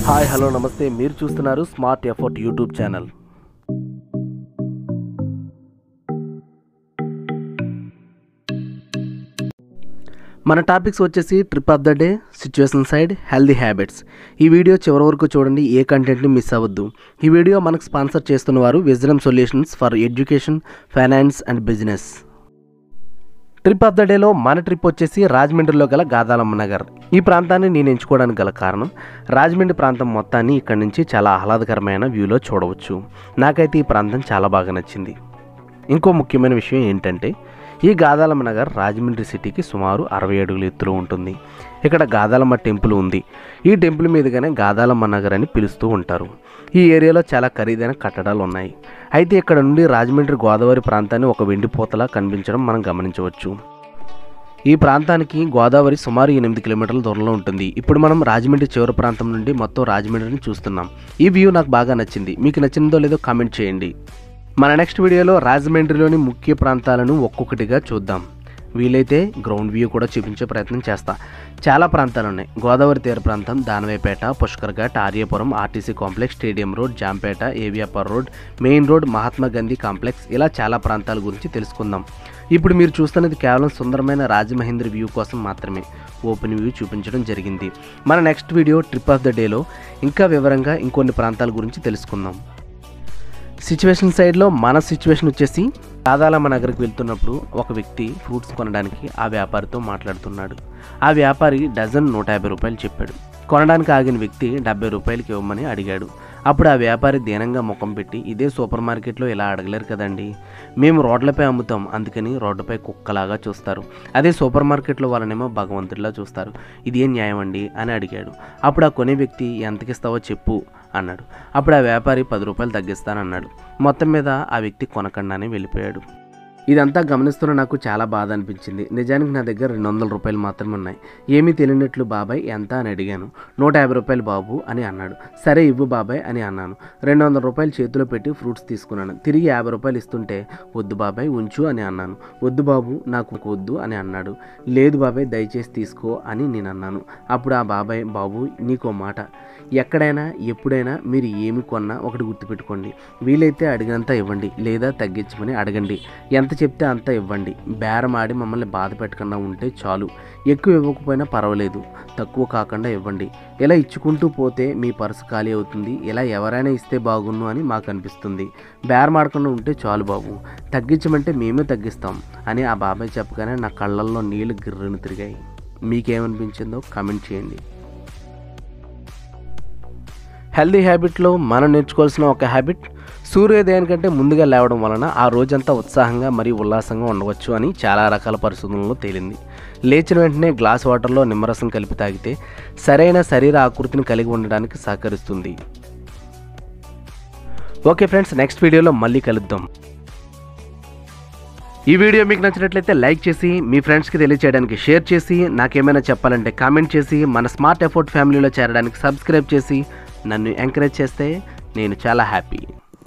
hi hello నమస్తే మీరు చూస్తున్నారు స్మార్ట్ ఎఫర్ట్ యూట్యూబ్ ఛానల్ మన టాపిక్స్ వచ్చేసి trip of the day situation side healthy habits ఈ వీడియో చివరి వరకు చూడండి ఏ కంటెంట్ని మిస్ అవ్వద్దు ఈ వీడియో మనకు స్పాన్సర్ చేస్తున్న వారు wisdom solutions for education finance and business trip of the డేలో మన ట్రిప్ వచ్చేసి రాజమండ్రిలో గల గాదాలమ్మ నగర్ ఈ ప్రాంతాన్ని నేను ఎంచుకోవడానికి గల కారణం రాజమండ్రి ప్రాంతం మొత్తాన్ని ఇక్కడ నుంచి చాలా ఆహ్లాదకరమైన వ్యూలో చూడవచ్చు నాకైతే ఈ ప్రాంతం చాలా బాగా నచ్చింది ఇంకో ముఖ్యమైన విషయం ఏంటంటే ఈ గాదాలమ్మ నగర్ రాజమండ్రి సిటీకి సుమారు అరవై అడుగుల ఎత్తులో ఉంటుంది ఇక్కడ గాదాలమ్మ టెంపుల్ ఉంది ఈ టెంపుల్ మీదుగానే గాదాలమ్మ నగర్ అని పిలుస్తూ ఉంటారు ఈ ఏరియాలో చాలా ఖరీదైన కట్టడాలు ఉన్నాయి అయితే ఇక్కడ నుండి రాజమండ్రి గోదావరి ప్రాంతాన్ని ఒక వెండిపోతలా కనిపించడం మనం గమనించవచ్చు ఈ ప్రాంతానికి గోదావరి సుమారు ఎనిమిది కిలోమీటర్ల దూరంలో ఉంటుంది ఇప్పుడు మనం రాజమండ్రి చివరి ప్రాంతం నుండి మొత్తం రాజమండ్రిని చూస్తున్నాం ఈ వ్యూ నాకు బాగా నచ్చింది మీకు నచ్చిందో లేదో కామెంట్ చేయండి మన నెక్స్ట్ వీడియోలో రాజమండ్రిలోని ముఖ్య ప్రాంతాలను ఒక్కొక్కటిగా చూద్దాం వీలైతే గ్రౌండ్ వ్యూ కూడా చూపించే ప్రయత్నం చేస్తా చాలా ప్రాంతాలు ఉన్నాయి గోదావరి తీర ప్రాంతం Danavaipeta Pushkar Ghat Aryapuram RTC complex stadium road Jampeta ఏవియాపర్ road main road Mahatma Gandhi complex ఇలా చాలా ప్రాంతాల గురించి తెలుసుకుందాం ఇప్పుడు మీరు చూస్తున్నది కేవలం సుందరమైన రాజమహేంద్ర వ్యూ కోసం మాత్రమే ఓపెన్ వ్యూ చూపించడం జరిగింది మన next video trip of the డేలో ఇంకా వివరంగా ఇంకొన్ని ప్రాంతాల గురించి తెలుసుకుందాం సిచ్యువేషన్ సైడ్లో మన సిచ్యువేషన్ వచ్చేసి రాధాలమ్మ నగర్కి వెళ్తున్నప్పుడు ఒక వ్యక్తి ఫ్రూట్స్ కొనడానికి ఆ వ్యాపారితో మాట్లాడుతున్నాడు ఆ వ్యాపారి డజన్ నూట యాభై రూపాయలు చెప్పాడు కొనడానికి ఆగిన వ్యక్తి డెబ్బై రూపాయలకి ఇవ్వమని అడిగాడు అప్పుడు ఆ వ్యాపారి దీనంగా ముఖం పెట్టి ఇదే సూపర్ మార్కెట్లో ఇలా అడగలేరు కదండి మేము రోడ్లపై అమ్ముతాం అందుకని రోడ్డుపై కుక్కలాగా చూస్తారు అదే సూపర్ మార్కెట్లో వాళ్ళనేమో భగవంతుడిలా చూస్తారు ఇది ఏం న్యాయం అండి అని అడిగాడు అప్పుడు ఆ కొనే వ్యక్తి ఎంతకిస్తావో చెప్పు అన్నాడు అప్పుడు ఆ వ్యాపారి పది రూపాయలు తగ్గిస్తానన్నాడు మొత్తం మీద ఆ వ్యక్తి కొనకుండానే వెళ్ళిపోయాడు ఇదంతా గమనిస్తున్న నాకు చాలా బాధ అనిపించింది నిజానికి నా దగ్గర రెండు వందల రూపాయలు మాత్రమే ఉన్నాయి ఏమీ తెలియనట్లు బాబాయ్ ఎంత అని అడిగాను నూట యాభై రూపాయలు బాబు అని అన్నాడు సరే ఇవ్వు బాబాయ్ అని అన్నాను రెండు వందల రూపాయలు చేతిలో పెట్టి ఫ్రూట్స్ తీసుకున్నాను తిరిగి యాభై రూపాయలు ఇస్తుంటే వద్దు బాబాయ్ ఉంచు అని అన్నాను వద్దు బాబు నాకు వద్దు అని అన్నాడు లేదు బాబాయ్ దయచేసి తీసుకో అని నేను అన్నాను అప్పుడు ఆ బాబాయ్ బాబు నీకో మాట ఎక్కడైనా ఎప్పుడైనా మీరు ఏమి కొన్నా ఒకటి గుర్తుపెట్టుకోండి వీలైతే అడిగినంత ఇవ్వండి లేదా తగ్గించమని అడగండి ఎంత చెప్తే అంత ఇవ్వండి బేరం ఆడి మమ్మల్ని బాధ పెట్టకుండా ఉంటే చాలు ఎక్కువ ఇవ్వకపోయినా పర్వాలేదు తక్కువ కాకుండా ఇవ్వండి ఇలా ఇచ్చుకుంటూ పోతే మీ పర్సు ఖాళీ అవుతుంది ఇలా ఎవరైనా ఇస్తే బాగున్ను అని మాకు అనిపిస్తుంది బేరం ఆడకుండా ఉంటే చాలు బాబు తగ్గించమంటే మేమే తగ్గిస్తాం అని ఆ బాబాయ్ చెప్పగానే నా కళ్ళల్లో నీళ్లు గిర్రను తిరిగాయి మీకేమనిపించిందో కామెంట్ చేయండి హెల్దీ హ్యాబిట్లో మనం నేర్చుకోవాల్సిన ఒక హ్యాబిట్ సూర్యోదయానికంటే ముందుగా లేవడం వలన ఆ రోజంతా ఉత్సాహంగా మరియు ఉల్లాసంగా ఉండవచ్చు అని చాలా రకాల పరిశోధనల్లో తేలింది లేచిన వెంటనే గ్లాస్ వాటర్లో నిమ్మరసం కలిపి తాగితే సరైన శరీర ఆకృతిని కలిగి ఉండడానికి సహకరిస్తుంది ఓకే ఫ్రెండ్స్ నెక్స్ట్ వీడియోలో మళ్ళీ కలుద్దాం ఈ వీడియో మీకు నచ్చినట్లయితే లైక్ చేసి మీ ఫ్రెండ్స్కి తెలియచేయడానికి షేర్ చేసి నాకేమైనా చెప్పాలంటే కామెంట్ చేసి మన స్మార్ట్ ఎఫోర్ట్ ఫ్యామిలీలో చేరడానికి సబ్స్క్రైబ్ చేసి నన్ను ఎంకరేజ్ చేస్తే నేను చాలా హ్యాపీ